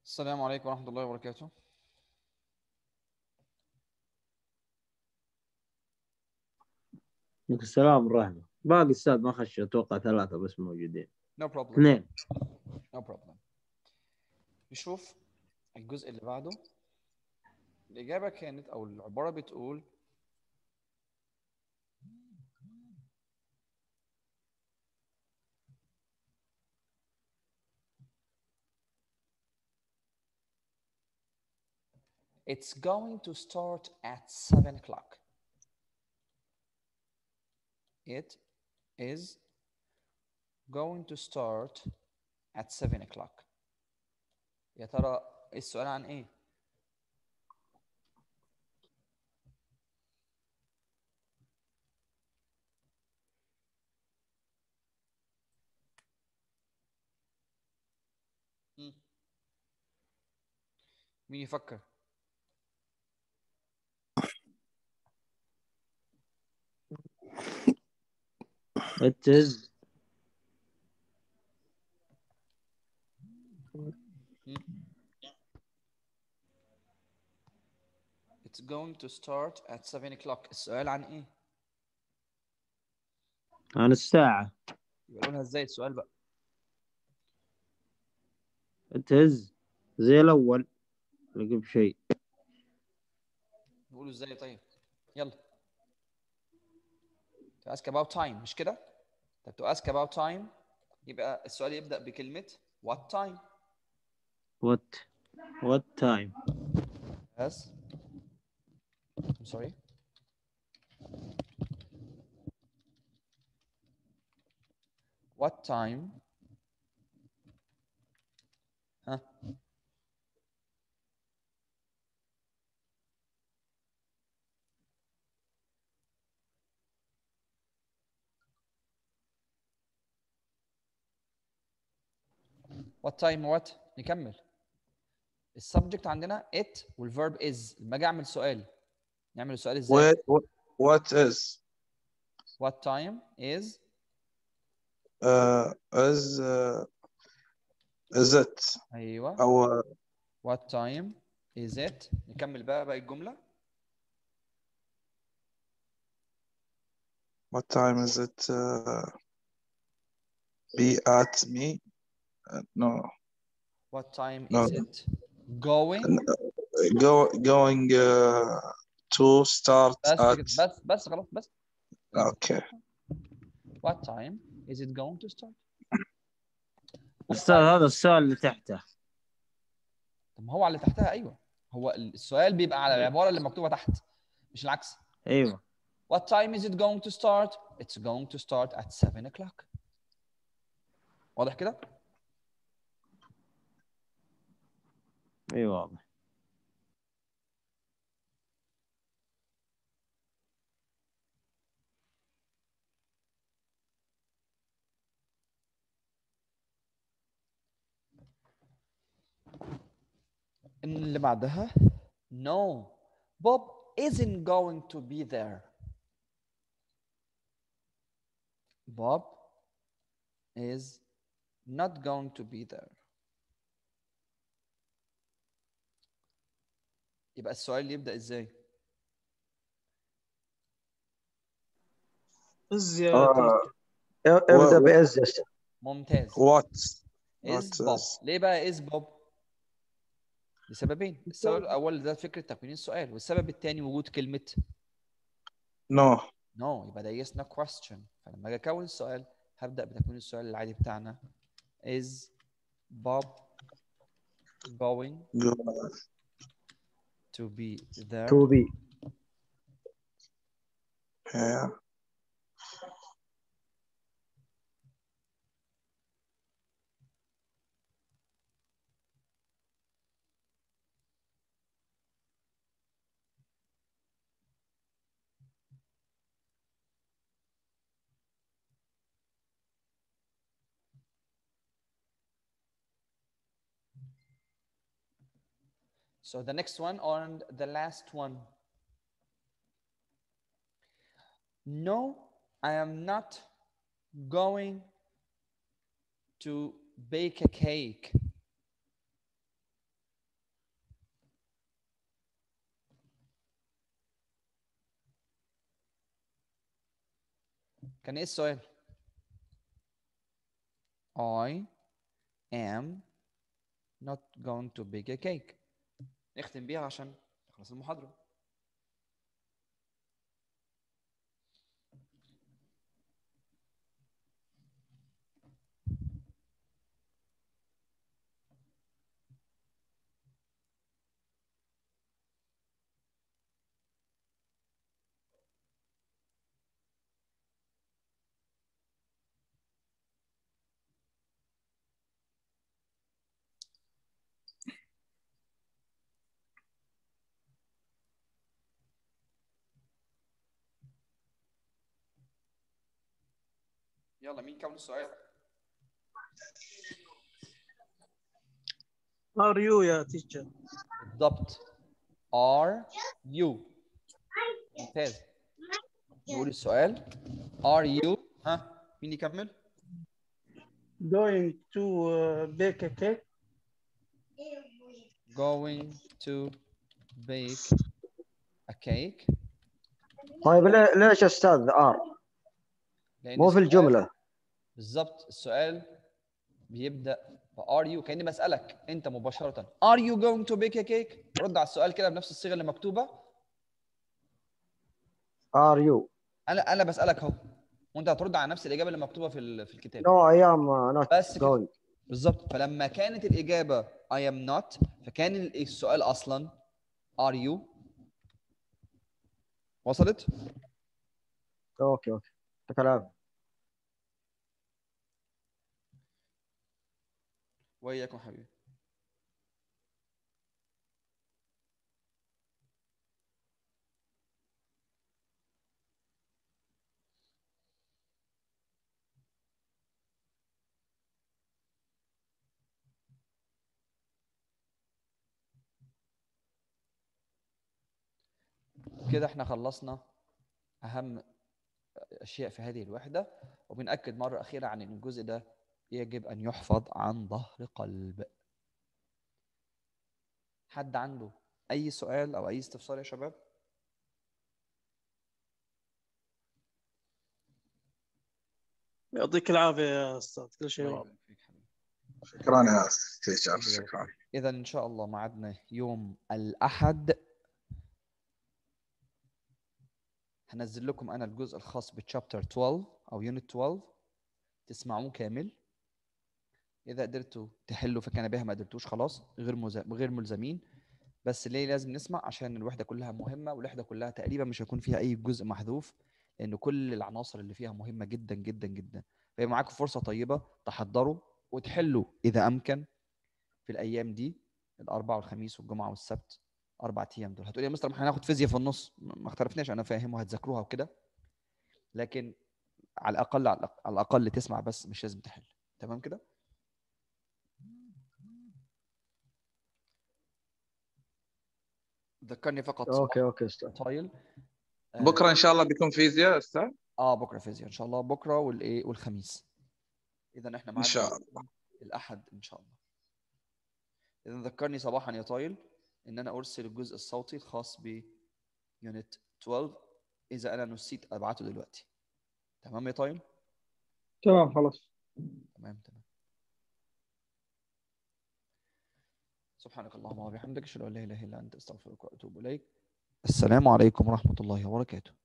السلام عليكم ورحمة الله وبركاته عليكم السلام ورحمة باقي استاذ ما خش اتوقع ثلاثة بس موجودين no problem اثنين no problem نشوف الجزء اللي بعده الإجابة كانت أو العبارة بتقول It's going to start at 7 o'clock. It is going to start at 7 o'clock. يا ترى السؤال عن ايه؟ مم. مين يفكر؟ it is It's going to start at 7 o'clock. السؤال عن ايه؟ عن الساعة يبقى لونها ازاي السؤال بقى؟ it is زي الأول لقب شيء نقوله ازاي طيب؟ يلا. To ask about time مش كده؟ طب to ask about time يبقى السؤال يبدأ بكلمة what time؟ what what time Yes. I'm sorry. What time? Huh? What time what? نكمل. السبجكت عندنا it والverb is لما اجي اعمل سؤال نعمل السؤال ازاي؟ Wait, what, what is What time is uh, is uh, is it ايوه أو What time is it نكمل بقى باقي الجملة what time is it uh, be at me uh, no What time No. is it going go going uh, to start بس at كده، بس بس خلاص بس okay What time is it going to start What أستاذ time- هذا السؤال اللي تحته طب ما هو على اللي تحتها ايوه هو السؤال بيبقى على العبارة اللي مكتوبة تحت مش العكس أيوه What time is it going to start It's going to start at 7 o'clock واضح كده أيوه واضح اللي بعدها No Bob isn't going to be there Bob is not going to be there يبقى السؤال اللي يبدأ ازاي؟ uh, ابدا و- باز يا استاذ ممتاز what is what Bob is- ليه بقى is Bob؟ لسببين السبب الأول ده فكرة تكوين السؤال والسبب الثاني وجود كلمة no no يبقى ده yes no question فلما اجي اكون السؤال هبدأ بتكوين السؤال العادي بتاعنا is Bob going go to be there تو بي yeah So the next one and the last one. No, I am not going to bake a cake. كان ايه السؤال I am not going to bake a cake نختم بيها عشان نخلص المحاضرة يلا مين كون السؤال ار يو يا تيتشر بالضبط are you ممتاز نقول السؤال are you ها مين يكمل going to uh, bake a cake going to bake a cake طيب ليه- ليش استاذ ار لأن مو في السؤال- الجمله بالظبط السؤال بيبدأ ب are you كأني بسألك أنت مباشرة are you going to bake a cake رد على السؤال كده بنفس الصيغة اللي مكتوبة ار يو أنا أنا بسألك أهو وأنت هترد على نفس الإجابة اللي مكتوبة في ال- في الكتاب نو اي ام نوت بس كده. جوينج بالظبط فلما كانت الإجابة I am not فكان ال- السؤال أصلا are you وصلت؟ اوكي اوكي يعطيك العافيه وإياكم حبيبي كده احنا خلصنا أهم أشياء في هذه الوحدة وبنأكد مرة أخيرة عن أن الجزء ده يجب أن يحفظ عن ظهر قلب حد عنده أي سؤال أو أي استفسار يا شباب؟ يعطيك العافيه يا استاذ كل شيء واضح شكرا يا تيشر شكرا إذا إن شاء الله معادنا يوم الأحد هنزل لكم أنا الجزء الخاص بتشابتر 12 أو يونت 12 تسمعوه كامل إذا قدرتوا تحلوا فكان بها ما قدرتوش خلاص غير مز... غير ملزمين بس ليه لازم نسمع عشان الوحدة كلها مهمة والوحدة كلها تقريبا مش هيكون فيها أي جزء محذوف لأن كل العناصر اللي فيها مهمة جدا جدا جدا فيبقى معاكم فرصة طيبة تحضروا وتحلوا إذا أمكن في الايام دي الاربعاء والخميس والجمعه والسبت اربع ايام دول هتقولي يا مستر ما احنا هناخد فيزياء في النص ما اختلفناش انا فاهم وهتذاكروها وكده لكن على الاقل على الأق- على الاقل تسمع بس مش لازم تحل تمام كده ذكرني فقط اوكي اوكي استاذ طايل آه، بكره ان شاء الله بيكون فيزياء استاذ اه بكره فيزياء ان شاء الله بكره والايه والخميس اذا احنا معانا شاء الله. الاحد ان شاء الله اذا ذكرني صباحا يا طايل ان انا ارسل الجزء الصوتي الخاص ب يونت 12 اذا انا نسيت ابعته دلوقتي تمام يا طايل تمام خلاص تمام تمام سبحانك اللهم وبحمدك اشهد ان لا اله الا انت استغفرك واتوب اليك السلام عليكم ورحمه الله وبركاته